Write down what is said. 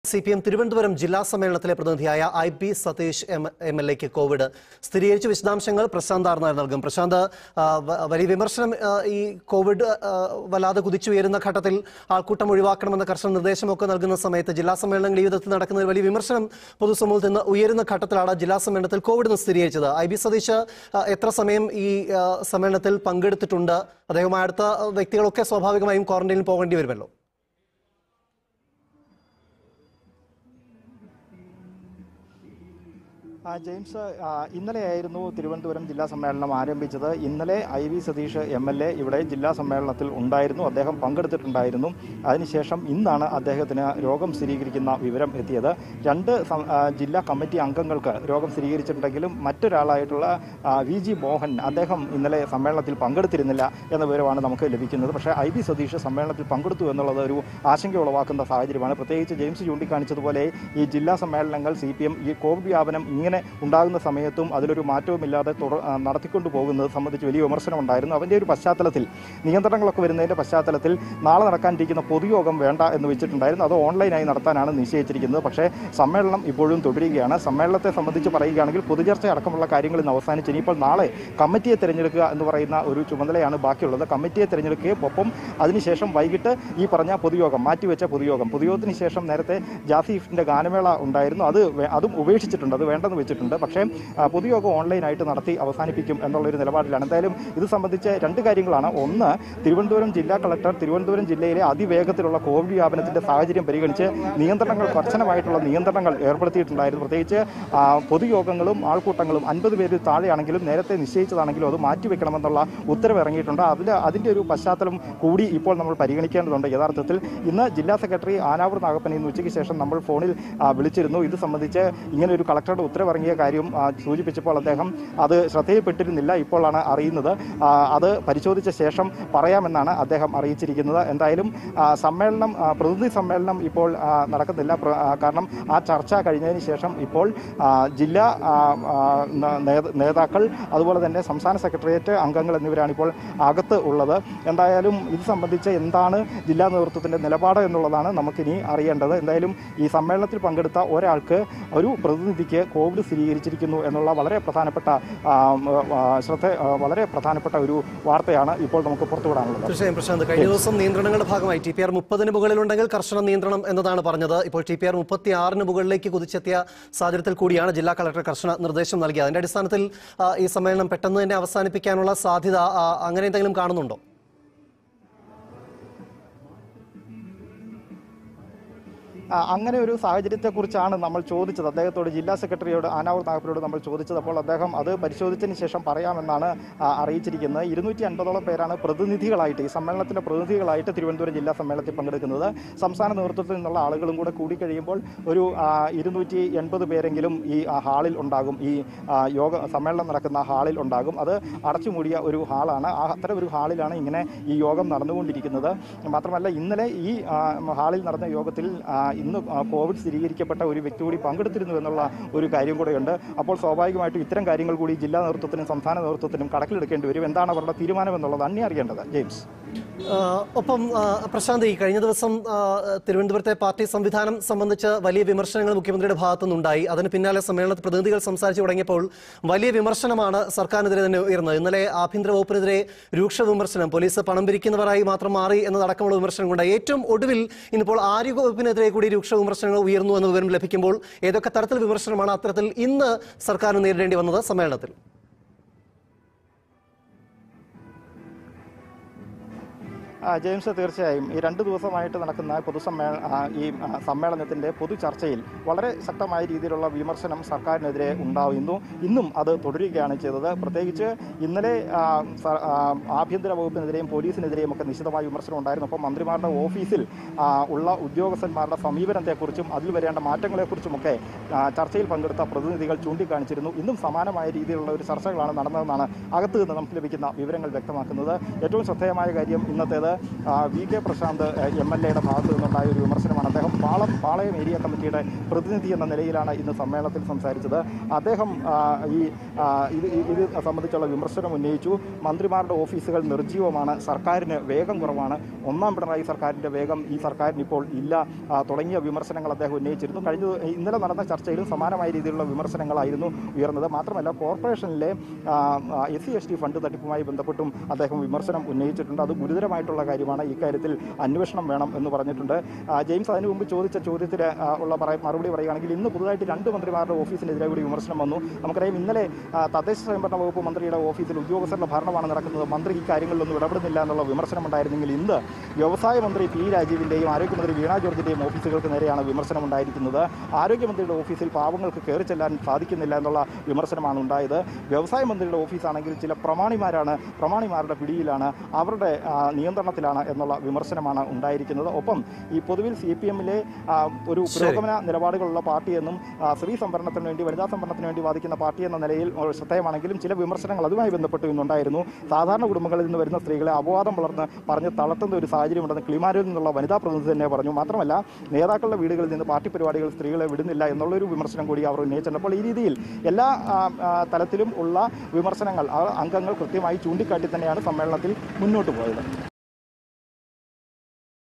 C P M Thiruvananthapuram ജില്ലാ സമ്മേളനത്തിലെ പ്രതിനിധിയായ I P Satheesh M M L എക്ക് കോവിഡ് സ്ഥിരീകരിച്ച വിശദാംശങ്ങൾ പ്രശാന്ത് ആർന്നാർ നൽകും പ്രശാന്ത് ആ, വ- വലിയ വിമർശനം ആ, ഈ കോവിഡ് ആ, വല്ലാതെ കുതിച്ചുയരുന്ന ഘട്ടത്തിൽ ആൾക്കൂട്ടം ഒഴിവാക്കണമെന്ന കർശന നിർദ്ദേശമൊക്കെ നൽകുന്ന സമയത്ത് ജില്ലാ സമ്മേളനങ്ങൾ ഈ വിധത്തിൽ നടക്കുന്ന ഒരു വലിയ വിമർശനം പൊതുസമൂഹത്തിൽ നിന്ന് ഉയരുന്ന ഘട്ടത്തിലാണ് ജില്ലാ സമ്മേളനത്തിൽ കോവിഡ് എന്ന് സ്ഥിരീകരിച്ചത് ഐ ബി സതീഷ് ആ, എത്ര സമയം ഈ ആ, സമ്മേളനത്തിൽ പങ്കെടുത്തിട്ടുണ്ട് അദ്ദേഹവുമായി അടുത്ത വ്യക്തികളൊക്കെ സ്വാഭാവികമായും ക്വാറന്റൈനിൽ പോകേണ്ടി വരുമല്ലോ ആ, ജെയിംസ് ആ, ഇന്നലെയായിരുന്നു തിരുവനന്തപുരം ജില്ലാ സമ്മേളനം ആരംഭിച്ചത് ഇന്നലെ I V Satheesh M L A ഇവിടെ ജില്ലാ സമ്മേളനത്തിൽ ഉണ്ടായിരുന്നു അദ്ദേഹം പങ്കെടുത്തിട്ടുണ്ടായിരുന്നു അതിനുശേഷം ഇന്നാണ് അദ്ദേഹത്തിന് രോഗം സ്ഥിരീകരിക്കുന്ന വിവരം എത്തിയത് രണ്ട് സം- ആ, ജില്ലാ കമ്മിറ്റി അംഗങ്ങൾക്ക് രോഗം സ്ഥിരീകരിച്ചിട്ടുണ്ടെങ്കിലും മറ്റൊരാളായിട്ടുള്ള ആ, വി ജി മോഹൻ അദ്ദേഹം ഇന്നലെ സമ്മേളനത്തിൽ പങ്കെടുത്തിരുന്നില്ല എന്ന വിവരമാണ് നമുക്ക് ലഭിക്കുന്നത് പക്ഷേ ഐ വി സതീഷ് സമ്മേളനത്തിൽ പങ്കെടുത്തു എന്നുള്ളത് ഒരു ആശങ്ക ഉളവാക്കുന്ന സാഹചര്യമാണ് പ്രത്യേകിച്ച് ജെയിംസ് ചൂണ്ടിക്കാണിച്ചതുപോലെ ഈ ജില്ലാ സമ്മേളനങ്ങൾ സി പി എം ഈ കോവിഡ് വ്യാപനം ഇങ്ങനെ ഉണ്ടാകുന്ന സമയത്തും അതിലൊരു മാറ്റവുമില്ലാതെ തുടർ ആ, നടത്തിക്കൊണ്ടു പോകുന്നത് സംബന്ധിച്ച് വലിയ വിമർശനം ഉണ്ടായിരുന്നു അതിൻ്റെ ഒരു പശ്ചാത്തലത്തിൽ നിയന്ത്രണങ്ങളൊക്കെ വരുന്നതിൻ്റെ പശ്ചാത്തലത്തിൽ നാളെ നടക്കാനിരിക്കുന്ന പൊതുയോഗം വേണ്ട എന്ന് വെച്ചിട്ടുണ്ടായിരുന്നു അത് ഓൺലൈനായി നടത്താനാണ് നിശ്ചയിച്ചിരിക്കുന്നത് പക്ഷേ സമ്മേളനം ഇപ്പോഴും തുടരുകയാണ് സമ്മേളനത്തെ സംബന്ധിച്ച് പറയുകയാണെങ്കിൽ പൊതുചർച്ച അടക്കമുള്ള കാര്യങ്ങൾ ഇന്ന് അവസാനിച്ച് ഇനിയിപ്പോൾ നാളെ കമ്മിറ്റിയെ തിരഞ്ഞെടുക്കുക എന്ന് പറയുന്ന ഒരു ചുമതലയാണ് ബാക്കിയുള്ളത് കമ്മിറ്റിയെ തിരഞ്ഞെടുക്കുകയും ഒപ്പം അതിനുശേഷം വൈകിട്ട് ഈ പറഞ്ഞ പൊതുയോഗം മാറ്റിവെച്ച പൊതുയോഗം പൊതുയോഗത്തിന് ശേഷം നേരത്തെ ജാസിഫിൻ്റെ ഗാനമേള ഉണ്ടായിരുന്നു അത് വേ- അതും ഉപേക്ഷിച്ചിട്ടുണ്ട് അത് വേണ്ടെന്ന് വെച്ചിട്ടുണ്ട് പക്ഷേ ആ, പൊതുയോഗം ഓൺലൈനായിട്ട് നടത്തി അവസാനിപ്പിക്കും എന്നുള്ളൊരു നിലപാടിലാണ് എന്തായാലും ഇത് സംബന്ധിച്ച് രണ്ട് കാര്യങ്ങളാണ് ഒന്ന് തിരുവനന്തപുരം ജില്ലാ കളക്ടർ തിരുവനന്തപുരം ജില്ലയിലെ അതിവേഗത്തിലുള്ള കോവിഡ് വ്യാപനത്തിന്റെ സാഹചര്യം പരിഗണിച്ച് നിയന്ത്രണങ്ങൾ കർശനമായിട്ടുള്ള നിയന്ത്രണങ്ങൾ ഏർപ്പെടുത്തിയിട്ടുണ്ടായിരുന്നു പ്രത്യേകിച്ച് ആ, പൊതുയോഗങ്ങളും ആൾക്കൂട്ടങ്ങളും അൻപത് പേരിൽ താഴെയാണെങ്കിലും നേരത്തെ നിശ്ചയിച്ചതാണെങ്കിലും അത് മാറ്റിവെക്കണമെന്നുള്ള ഉത്തരവ് ഇറങ്ങിയിട്ടുണ്ട് അതിൽ അതിൻ്റെ ഒരു പശ്ചാത്തലം കൂടി ഇപ്പോൾ നമ്മൾ പരിഗണിക്കേണ്ടതുണ്ട് യഥാർത്ഥത്തിൽ ഇന്ന് ജില്ലാ സെക്രട്ടറി ആനാവൂർ നാഗപ്പൻ ഇന്ന് ഉച്ചയ്ക്ക് ശേഷം നമ്മൾ ഫോണിൽ ആ, വിളിച്ചിരുന്നു ഇത് സംബന്ധിച്ച് ഇങ്ങനെ ഒരു കളക്ടറുടെ ഉത്തരവിറങ്ങിയ കാര്യം ആ, സൂചിപ്പിച്ചപ്പോൾ അദ്ദേഹം അത് ശ്രദ്ധയിൽപ്പെട്ടിരുന്നില്ല ഇപ്പോഴാണ് അറിയുന്നത് ആ, അത് പരിശോധിച്ച ശേഷം പറയാമെന്നാണ് അദ്ദേഹം അറിയിച്ചിരിക്കുന്നത് എന്തായാലും ആ, സമ്മേളനം ആ, പ്രതിനിധി സമ്മേളനം ഇപ്പോൾ ആ, നടക്കുന്നില്ല പ്ര- ആ, കാരണം ആ ചർച്ച കഴിഞ്ഞതിന് ശേഷം ഇപ്പോൾ ആ, ജില്ലാ ആ, ആ, ന- നേ- നേതാക്കൾ അതുപോലെ തന്നെ സംസ്ഥാന സെക്രട്ടേറിയറ്റ് അംഗങ്ങൾ എന്നിവരാണ് ഇപ്പോൾ അകത്ത് ഉള്ളത് എന്തായാലും ഇത് സംബന്ധിച്ച് എന്താണ് ജില്ലാ നേതൃത്വത്തിൻ്റെ നിലപാട് എന്നുള്ളതാണ് നമുക്കിനി അറിയേണ്ടത് എന്തായാലും ഈ സമ്മേളനത്തിൽ പങ്കെടുത്ത ഒരാൾക്ക് ഒരു പ്രതിനിധിക്ക് കോവിഡ് സ്ഥിരീകരിച്ചിരിക്കുന്നു എന്നുള്ള വളരെ പ്രധാനപ്പെട്ട ആ, ആ, ശ്രദ്ധ ആ, വളരെ പ്രധാനപ്പെട്ട ഒരു വാർത്തയാണ് ഇപ്പോൾ നമുക്ക് പുറത്തുവിടാനുള്ളത് തീർച്ചയായും പ്രശാന്ത് കഴിഞ്ഞ ദിവസം നിയന്ത്രണങ്ങളുടെ ഭാഗമായി ടി പി ആർ മുപ്പതിന് മുകളിലുണ്ടെങ്കിൽ കർശന നിയന്ത്രണം എന്നതാണ് പറഞ്ഞത് ഇപ്പോൾ ടി പി ആർ മുപ്പത്തി ആറിന് മുകളിലേക്ക് കുതിച്ചെത്തിയ സാഹചര്യത്തിൽ കൂടിയാണ് ജില്ലാ കളക്ടർ കർശന നിർദ്ദേശം നൽകിയത് അതിന്റെ അടിസ്ഥാനത്തിൽ ആ, ഈ സമ്മേളനം പെട്ടെന്ന് തന്നെ അവസാനിപ്പിക്കാനുള്ള സാധ്യത ആ, അങ്ങനെ എന്തെങ്കിലും കാണുന്നുണ്ടോ ആ, അങ്ങനെ ഒരു സാഹചര്യത്തെക്കുറിച്ചാണ് നമ്മൾ ചോദിച്ചത് അദ്ദേഹത്തോട് ജില്ലാ സെക്രട്ടറിയോട് ആനാവൂർ നാഗപ്പനോട് നമ്മൾ ചോദിച്ചത് അപ്പോൾ അദ്ദേഹം അത് പരിശോധിച്ചതിന് ശേഷം പറയാമെന്നാണ് ആ, അറിയിച്ചിരിക്കുന്നത് ഇരുന്നൂറ്റി അൻപതോളം പേരാണ് പ്രതിനിധികളായിട്ട് ഈ സമ്മേളനത്തിൻ്റെ പ്രതിനിധികളായിട്ട് തിരുവനന്തപുരം ജില്ലാ സമ്മേളനത്തിൽ പങ്കെടുക്കുന്നത് സംസ്ഥാന നേതൃത്വത്തിൽ നിന്നുള്ള ആളുകളും കൂടെ കൂടിക്കഴിയുമ്പോൾ ഒരു ഇരുന്നൂറ്റി എൺപത് പേരെങ്കിലും ഈ ആ, ഹാളിൽ ഉണ്ടാകും ഈ ആ, യോഗ സമ്മേളനം നടക്കുന്ന ഹാളിൽ ഉണ്ടാകും അത് അടച്ചുമൂടിയ ഒരു ഹാളാണ് ആ അത്തരം ഒരു ഹാളിലാണ് ഇങ്ങനെ ഈ യോഗം നടന്നുകൊണ്ടിരിക്കുന്നത് മാത്രമല്ല ഇന്നലെ ഈ ആ, ഹാളിൽ നടന്ന യോഗത്തിൽ ആ, ഇന്ന് ആ, കോവിഡ് സ്ഥിരീകരിക്കപ്പെട്ട ഒരു വ്യക്തി കൂടി പങ്കെടുത്തിരുന്നു എന്നുള്ള ഒരു കാര്യം കൂടെയുണ്ട് അപ്പോൾ സ്വാഭാവികമായിട്ടും ഇത്തരം കാര്യങ്ങൾ കൂടി ജില്ലാ നേതൃത്വത്തിനും സംസ്ഥാന നേതൃത്വത്തിനും കണക്കിലെടുക്കേണ്ടി വരും എന്താണ് അവരുടെ തീരുമാനം എന്നുള്ളത് അന്യ അറിയേണ്ടത് ജെയിംസ് ആ, ഒപ്പം ആ, പ്രശാന്ത് ഈ കഴിഞ്ഞ ദിവസം ആ, തിരുവനന്തപുരത്തെ പാർട്ടി സംവിധാനം സംബന്ധിച്ച് വലിയ വിമർശനങ്ങൾ മുഖ്യമന്ത്രിയുടെ ഭാഗത്തുനിന്നുണ്ടായി അതിന് പിന്നാലെ സമ്മേളനത്തിൽ പ്രതിനിധികൾ സംസാരിച്ചു തുടങ്ങിയപ്പോൾ വലിയ വിമർശനമാണ് സർക്കാരിനെതിരെ തന്നെ ഉയർന്നത് ഇന്നലെ ആഭ്യന്തര വകുപ്പിനെതിരെ രൂക്ഷ വിമർശനം പോലീസ് പണം പിരിക്കുന്നവരായി മാത്രം മാറി എന്നതടക്കമുള്ള വിമർശനം ഉണ്ടായി ഏറ്റവും ഒടുവിൽ ഇന്നിപ്പോൾ ആരോഗ്യ വകുപ്പിനെതിരെ കൂടി രൂക്ഷ വിമർശനങ്ങൾ ഉയർന്നു എന്ന വിവരം ലഭിക്കുമ്പോൾ ഏതൊക്കെ തരത്തിൽ വിമർശനമാണ് അത്തരത്തിൽ ഇന്ന് സർക്കാരിന് നേരിടേണ്ടി വന്നത് സമ്മേളനത്തിൽ ആ, ജെയിംസ് തീർച്ചയായും ഈ രണ്ട് ദിവസമായിട്ട് നടക്കുന്ന പൊതുസമ്മേള ആ, ഈ ആ, സമ്മേളനത്തിൻ്റെ പൊതു ചർച്ചയിൽ വളരെ ശക്തമായ രീതിയിലുള്ള വിമർശനം സർക്കാരിനെതിരെ ഉണ്ടാവുന്നു ഇന്നും അത് തുടരുകയാണ് ചെയ്തത് പ്രത്യേകിച്ച് ഇന്നലെ ആ, സ- ആ, ആഭ്യന്തര വകുപ്പിനെതിരെയും പോലീസിനെതിരെയും ഒക്കെ നിശിതമായ വിമർശനം ഉണ്ടായിരുന്നു അപ്പോൾ മന്ത്രിമാരുടെ ഓഫീസിൽ ആ, ഉള്ള ഉദ്യോഗസ്ഥന്മാരുടെ സമീപനത്തെക്കുറിച്ചും അതിൽ വരേണ്ട മാറ്റങ്ങളെക്കുറിച്ചുമൊക്കെ ആ, ചർച്ചയിൽ പങ്കെടുത്ത പ്രതിനിധികൾ ചൂണ്ടിക്കാണിച്ചിരുന്നു ഇന്നും സമാനമായ രീതിയിലുള്ള ഒരു ചർച്ചകളാണ് നടന്നതെന്നാണ് അകത്ത് നിന്ന് നമുക്ക് ലഭിക്കുന്ന വിവരങ്ങൾ വ്യക്തമാക്കുന്നത് ഏറ്റവും ശ്രദ്ധേയമായ കാര്യം ഇന്നത്തേത് ഉന്നയിച്ചത് ആ, V K Prasanth M L എയുടെ ഭാഗത്തു നിന്നുണ്ടായ ഒരു വിമർശനമാണ് അദ്ദേഹം പാളം പാളയം ഏരിയ കമ്മിറ്റിയുടെ പ്രതിനിധി എന്ന നിലയിലാണ് ഇന്ന് സമ്മേളനത്തിൽ സംസാരിച്ചത് അദ്ദേഹം ആ, ഈ ആ, ഇത് ഇത് സംബന്ധിച്ചുള്ള വിമർശനം ഉന്നയിച്ചു മന്ത്രിമാരുടെ ഓഫീസുകൾ നിർജ്ജീവമാണ് സർക്കാരിന് വേഗം കുറവാണ് ഒന്നാം പിണറായി സർക്കാരിൻ്റെ വേഗം ഈ സർക്കാരിന് ഇപ്പോൾ ഇല്ല ആ, തുടങ്ങിയ വിമർശനങ്ങൾ അദ്ദേഹം ഉന്നയിച്ചിരുന്നു കഴിഞ്ഞ ഇന്നലെ നടന്ന ചർച്ചയിലും സമാനമായ രീതിയിലുള്ള വിമർശനങ്ങളായിരുന്നു ഉയർന്നത് മാത്രമല്ല കോർപ്പറേഷനിലെ S C S T fund തട്ടിപ്പുമായി ബന്ധപ്പെട്ടും അദ്ദേഹം വിമർശനം ഉന്നയിച്ചിട്ടുണ്ട് അത് ഗുരുതരമായിട്ടുള്ള കാര്യമാണ് ഇക്കാര്യത്തിൽ അന്വേഷണം വേണം എന്ന് പറഞ്ഞിട്ടുണ്ട് ആ, ജെയിംസ് അതിനു മുമ്പ് ചോദിച്ച ചോദ്യത്തിന് ആ, ഉള്ള പറയ- മറുപടി പറയുകയാണെങ്കിൽ ഇന്ന് പുതുതായിട്ട് രണ്ട് മന്ത്രിമാരുടെ ഓഫീസിനെതിരെ കൂടി വിമർശനം വന്നു നമുക്കറിയാം ഇന്നലെ ആ, തദ്ദേശ സ്വയംഭരണ വകുപ്പ് മന്ത്രിയുടെ ഓഫീസിൽ ഉദ്യോഗസ്ഥരുടെ ഭരണമാണ് നടക്കുന്നത് മന്ത്രി ഈ കാര്യങ്ങളിലൊന്നും ഇടപെടുന്നില്ല എന്നുള്ള വിമർശനം ഉണ്ടായിരുന്നെങ്കിൽ ഇന്ന് വ്യവസായ മന്ത്രി പി രാജീവിൻ്റെയും ആരോഗ്യമന്ത്രി വീണ ജോർജിൻ്റെയും ഓഫീസുകൾക്ക് നേരെയാണ് വിമർശനം ഉണ്ടായിരിക്കുന്നത് ആരോഗ്യമന്ത്രിയുടെ ഓഫീസിൽ പാവങ്ങൾക്ക് കയറി ചെല്ലാൻ സാധിക്കുന്നില്ല എന്നുള്ള വിമർശനമാണ് ഉണ്ടായത് വ്യവസായ മന്ത്രിയുടെ ഓഫീസാണെങ്കിൽ ചില പ്രമാണിമാരാണ് പ്രമാണിമാരുടെ പിടിയിലാണ് അവരുടെ ആ, നിയന്ത്രണത്തിലാണ് എന്നുള്ള വിമർശനമാണ് ഉണ്ടായിരിക്കുന്നത് ഒപ്പം ഈ പൊതുവിൽ സി പി എമ്മിലെ ഒരു പുരോഗമന നിലപാടുകളുള്ള പാർട്ടിയെന്നും ആ, സ്ത്രീ സംവരണത്തിന് വേണ്ടി വനിതാ സംവരണത്തിന് വേണ്ടി വാദിക്കുന്ന പാർട്ടി എന്ന നിലയിൽ ഒരു ശ്രദ്ധേയമാണെങ്കിലും ചില വിമർശനങ്ങൾ അതുമായി ബന്ധപ്പെട്ട് ഇന്നുണ്ടായിരുന്നു സാധാരണ കുടുംബങ്ങളിൽ നിന്ന് വരുന്ന സ്ത്രീകളെ അപവാദം വളർന്ന് പറഞ്ഞ് തളർത്തുന്ന ഒരു സാഹചര്യമുണ്ടെന്ന് കിളിമാരിൽ നിന്നുള്ള വനിതാ പ്രതിനിധി തന്നെ പറഞ്ഞു മാത്രമല്ല നേതാക്കളുടെ വീടുകളിൽ നിന്ന് പാർട്ടി പരിപാടികൾ സ്ത്രീകളെ വിടുന്നില്ല എന്നുള്ളൊരു വിമർശനം കൂടി അവർ ഉന്നയിച്ചിട്ടുണ്ട് അപ്പോൾ ഈ രീതിയിൽ എല്ലാ ആ, ആ, തലത്തിലും ഉള്ള വിമർശനങ്ങൾ ആ അംഗങ്ങൾ കൃത്യമായി ചൂണ്ടിക്കാട്ടി തന്നെയാണ് സമ്മേളനത്തിൽ മുന്നോട്ട് പോയത്